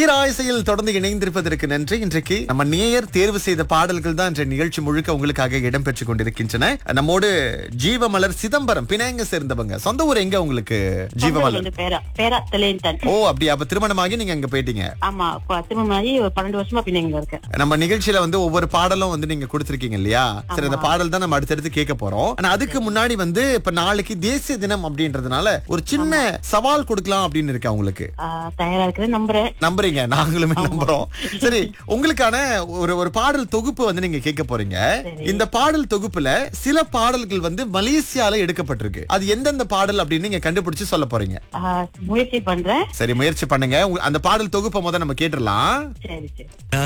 தீராயசையில் தொடர்ந்து இணைந்திருப்பதற்கு நன்றி இன்றைக்கு நம்ம நேயர் தேர்வு செய்த பாடல்கள் தான் இன்றைய நிகழ்ச்சி முழுக்க உங்களுக்காக இடம்பெற்றுக் கொண்டிருக்கின்றன நம்மோடு ஜீவமலர் சிதம்பரம் பிணையங்க சேர்ந்தவங்க சொந்த ஊர் எங்க உங்களுக்கு ஜீவமலர் வந்து பேரா பேரா தெளியன்டன் ஓ அப்படி அப்ப திருமணமாகி நீங்க அங்க போயிட்டீங்க ஆமா இப்ப திருமணமாகி ஒரு பன்னெண்டு வருஷமா பின்னைங்க இருக்கேன் நம்ம நிகழ்ச்சியில வந்து ஒவ்வொரு பாடலும் வந்து நீங்க கொடுத்திருக்கீங்க இல்லையா சரி அந்த பாடல் தான் நம்ம அடுத்தடுத்து கேட்க போறோம் ஆனா அதுக்கு முன்னாடி வந்து இப்ப நாளைக்கு தேசிய தினம் அப்படின்றதுனால ஒரு சின்ன சவால் கொடுக்கலாம் அப்படின்னு இருக்கா உங்களுக்கு ஆஹ் தயாரா இருக்கிறேன் நம்புறேன் நம்புறீங்க நாங்களுமே நம்புறோம் சரி உங்களுக்கான ஒரு ஒரு பாடல் தொகுப்பு வந்து நீங்க கேட்க போறீங்க இந்த பாடல் தொகுப்புல சில பாடல்கள் வந்து மலேசியால எடுக்கப்பட்டிருக்கு அது எந்தெந்த பாடல் அப்படின்னு நீங்க கண்டுபிடிச்சு சொல்ல போறீங்க ஆஹ் முயற்சி பண்றேன் சரி முயற்சி பண்ணுங்க உங்க- அந்த பாடல் தொகுப்பை முதல்ல நம்ம கேட்டுடலாம் சரி சரி